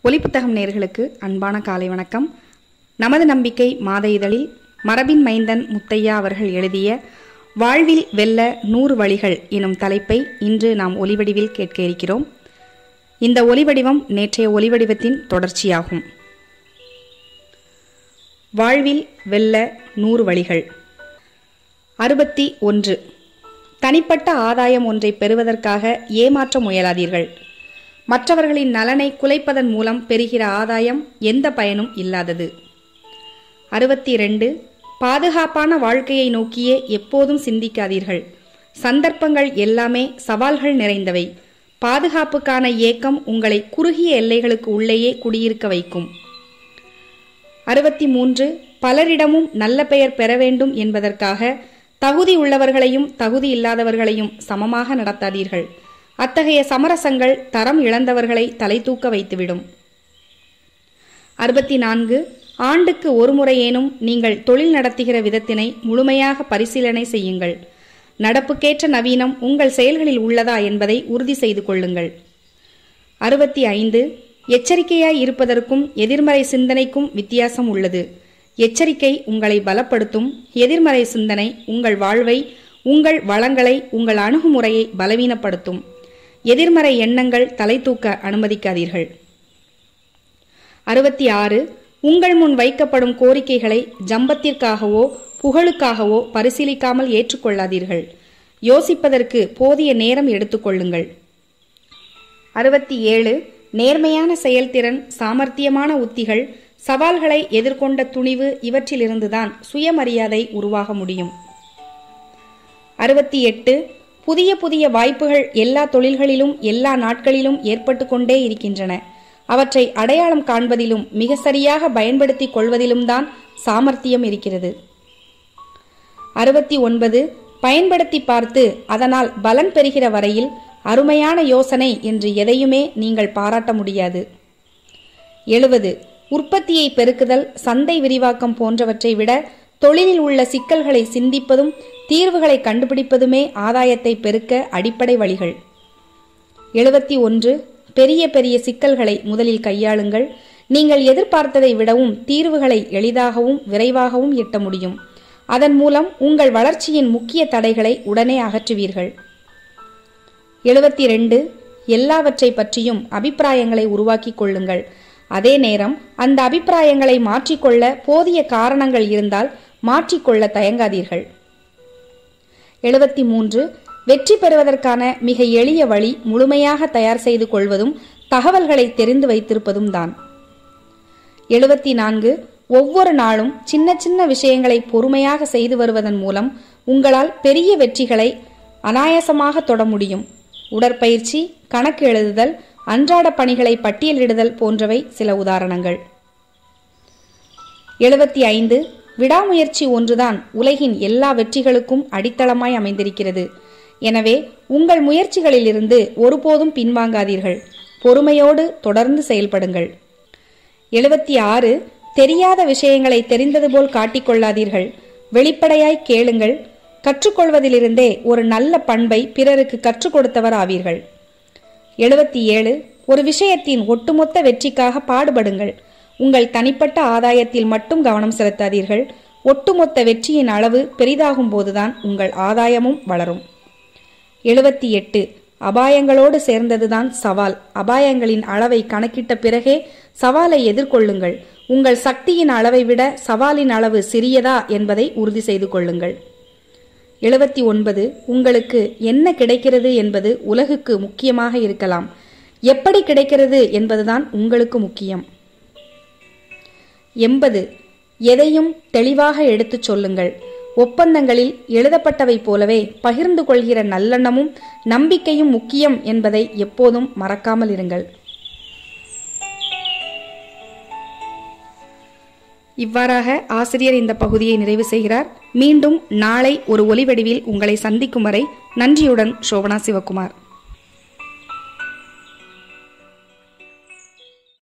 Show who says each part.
Speaker 1: ஒலிப்புத்தகம் நேர்களுக்கு அன்பான காலை வணக்கம் நமது நம்பிக்கை மாத இதழில் மரபின் மைந்தன் முத்தையா அவர்கள் எழுதிய வாழ்வில் வெல்ல நூறு வழிகள் எனும் தலைப்பை இன்று நாம் ஒலிவடிவில் கேட்க இருக்கிறோம் இந்த ஒலிவடிவம் நேற்றைய ஒலிவடிவத்தின் தொடர்ச்சியாகும் வாழ்வில் வெல்ல நூறு வழிகள் அறுபத்தி ஒன்று தனிப்பட்ட ஆதாயம் ஒன்றை பெறுவதற்காக ஏமாற்ற முயலாதீர்கள் மற்றவர்களின் நலனை குலைப்பதன் மூலம் பெறுகிற ஆதாயம் எந்த பயனும் இல்லாதது அறுபத்தி இரண்டு பாதுகாப்பான வாழ்க்கையை நோக்கியே எப்போதும் சிந்திக்காதீர்கள் சந்தர்ப்பங்கள் எல்லாமே சவால்கள் நிறைந்தவை பாதுகாப்புக்கான ஏக்கம் உங்களை குறுகிய எல்லைகளுக்கு உள்ளேயே குடியிருக்க வைக்கும் அறுபத்தி மூன்று பலரிடமும் நல்ல பெயர் பெற வேண்டும் என்பதற்காக தகுதி உள்ளவர்களையும் தகுதி இல்லாதவர்களையும் சமமாக நடத்தாதீர்கள் அத்தகைய சமரசங்கள் தரம் இழந்தவர்களை தலை தூக்க வைத்துவிடும் அறுபத்தி நான்கு ஆண்டுக்கு ஒரு முறையேனும் நீங்கள் தொழில் நடத்துகிற விதத்தினை முழுமையாக பரிசீலனை செய்யுங்கள் நடப்புக்கேற்ற நவீனம் உங்கள் செயல்களில் உள்ளதா என்பதை உறுதி செய்து கொள்ளுங்கள் அறுபத்தி ஐந்து எச்சரிக்கையாய் இருப்பதற்கும் எதிர்மறை சிந்தனைக்கும் வித்தியாசம் உள்ளது எச்சரிக்கை உங்களை பலப்படுத்தும் எதிர்மறை சிந்தனை உங்கள் வாழ்வை உங்கள் வளங்களை உங்கள் அணுகுமுறையை பலவீனப்படுத்தும் எதிர்மறை எண்ணங்கள் தலை தூக்க அனுமதிக்காதீர்கள் அறுபத்தி ஆறு உங்கள் முன் வைக்கப்படும் கோரிக்கைகளை ஜம்பத்திற்காகவோ புகழுக்காகவோ பரிசீலிக்காமல் ஏற்றுக்கொள்ளாதீர்கள் யோசிப்பதற்கு போதிய நேரம் எடுத்துக்கொள்ளுங்கள் அறுபத்தி ஏழு நேர்மையான செயல்திறன் சாமர்த்தியமான உத்திகள் சவால்களை எதிர்கொண்ட துணிவு இவற்றிலிருந்துதான் சுயமரியாதை உருவாக முடியும் அறுபத்தி எட்டு புதிய புதிய வாய்ப்புகள் எல்லா தொழில்களிலும் எல்லா நாட்களிலும் ஏற்பட்டு கொண்டே இருக்கின்றன அவற்றை அடையாளம் காண்பதிலும் மிக சரியாக பயன்படுத்திக் கொள்வதிலும் தான் சாமர்த்தியம் இருக்கிறது அறுபத்தி ஒன்பது பயன்படுத்தி பார்த்து அதனால் பலன் பெறுகிற வரையில் அருமையான யோசனை என்று எதையுமே நீங்கள் பாராட்ட முடியாது எழுபது உற்பத்தியை பெருக்குதல் சந்தை விரிவாக்கம் போன்றவற்றை விட தொழிலில் உள்ள சிக்கல்களை சிந்திப்பதும் தீர்வுகளை கண்டுபிடிப்பதுமே ஆதாயத்தை பெருக்க அடிப்படை வழிகள் எழுபத்தி ஒன்று பெரிய பெரிய சிக்கல்களை முதலில் கையாளுங்கள் நீங்கள் எதிர்பார்த்ததை விடவும் தீர்வுகளை எளிதாகவும் விரைவாகவும் எட்ட முடியும் அதன் மூலம் உங்கள் வளர்ச்சியின் முக்கிய தடைகளை உடனே அகற்றுவீர்கள் எழுபத்தி ரெண்டு எல்லாவற்றை பற்றியும் அபிப்பிராயங்களை உருவாக்கிக் கொள்ளுங்கள் அதே நேரம் அந்த அபிப்பிராயங்களை மாற்றிக்கொள்ள போதிய காரணங்கள் இருந்தால் மாற்றிக்கொள்ள தயங்காதீர்கள் எழுபத்தி மூன்று வெற்றி பெறுவதற்கான மிக எளிய வழி முழுமையாக தயார் செய்து கொள்வதும் தகவல்களை தெரிந்து வைத்திருப்பதும் தான் எழுபத்தி நான்கு ஒவ்வொரு நாளும் சின்ன சின்ன விஷயங்களை பொறுமையாக செய்து வருவதன் மூலம் உங்களால் பெரிய வெற்றிகளை அனாயாசமாக தொட முடியும் உடற்பயிற்சி கணக்கு எழுதுதல் அன்றாட பணிகளை பட்டியலிடுதல் போன்றவை சில உதாரணங்கள் எழுபத்தி ஐந்து விடாமுயற்சி ஒன்றுதான் உலகின் எல்லா வெற்றிகளுக்கும் அடித்தளமாய் அமைந்திருக்கிறது எனவே உங்கள் முயற்சிகளிலிருந்து ஒருபோதும் பின்வாங்காதீர்கள் பொறுமையோடு தொடர்ந்து செயல்படுங்கள் எழுபத்தி ஆறு தெரியாத விஷயங்களை தெரிந்தது போல் காட்டிக்கொள்ளாதீர்கள் வெளிப்படையாய் கேளுங்கள் கற்றுக்கொள்வதிலிருந்தே ஒரு நல்ல பண்பை பிறருக்கு கற்றுக் கொடுத்தவர் ஆவீர்கள் எழுபத்தி ஏழு ஒரு விஷயத்தின் ஒட்டுமொத்த வெற்றிக்காக பாடுபடுங்கள் உங்கள் தனிப்பட்ட ஆதாயத்தில் மட்டும் கவனம் செலுத்தாதீர்கள் ஒட்டுமொத்த வெற்றியின் அளவு பெரிதாகும் போதுதான் உங்கள் ஆதாயமும் வளரும் எழுபத்தி எட்டு அபாயங்களோடு சேர்ந்ததுதான் சவால் அபாயங்களின் அளவை கணக்கிட்ட பிறகே சவாலை எதிர்கொள்ளுங்கள் உங்கள் சக்தியின் அளவை விட சவாலின் அளவு சிறியதா என்பதை உறுதி செய்து கொள்ளுங்கள் எழுபத்தி ஒன்பது உங்களுக்கு என்ன கிடைக்கிறது என்பது உலகுக்கு முக்கியமாக இருக்கலாம் எப்படி கிடைக்கிறது என்பதுதான் உங்களுக்கு முக்கியம் எண்பது எதையும் தெளிவாக எடுத்துச் சொல்லுங்கள் ஒப்பந்தங்களில் எழுதப்பட்டவை போலவே பகிர்ந்து கொள்கிற நல்லெண்ணமும் நம்பிக்கையும் முக்கியம் என்பதை எப்போதும் மறக்காமல் இருங்கள் இவ்வாறாக ஆசிரியர் இந்த பகுதியை நிறைவு செய்கிறார் மீண்டும் நாளை ஒரு ஒலிவடிவில் உங்களை சந்திக்கும் வரை நன்றியுடன் சோபனா சிவகுமார்